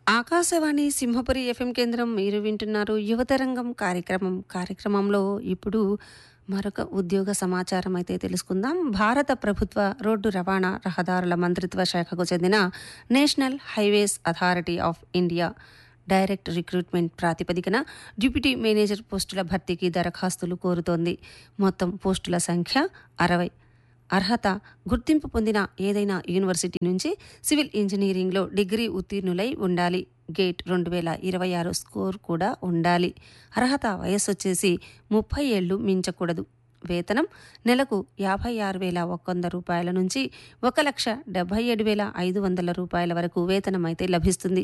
Akashvani Simhapuri FM కేంద్రం మీరు వింటున్నారు యువతరంగం కార్యక్రమం కార్యక్రమంలో ఇప్పుడు మరొక ఉద్యోగ సమాచారం అయితే తెలుసుకుందాం భారత ప్రభుత్వ రోడ్డు రవాణా రహదారుల మంత్రిత్వ శాఖకు చెందిన national highways authority of India direct recruitment ప్రాతిపదికన డిప్యూటీ మేనేజర్ పోస్టుల భర్తీకి దరఖాస్తులు కోరుతోంది మొత్తం పోస్టుల సంఖ్య అరవై అర్హత గుర్తింపు పొందిన ఏదైనా యూనివర్సిటీ నుంచి సివిల్ ఇంజనీరింగ్లో డిగ్రీ ఉత్తీర్ణులై ఉండాలి గేట్ రెండు వేల ఇరవై ఆరు స్కోర్ కూడా ఉండాలి అర్హత వయస్సు వచ్చేసి ముప్పై ఏళ్ళు మించకూడదు వేతనం నెలకు యాభై ఆరు వేల ఒక వంద రూపాయల నుంచి ఒక లక్ష డెబ్బై ఏడు వేల ఐదు వందల రూపాయల వరకు వేతనం అయితే లభిస్తుంది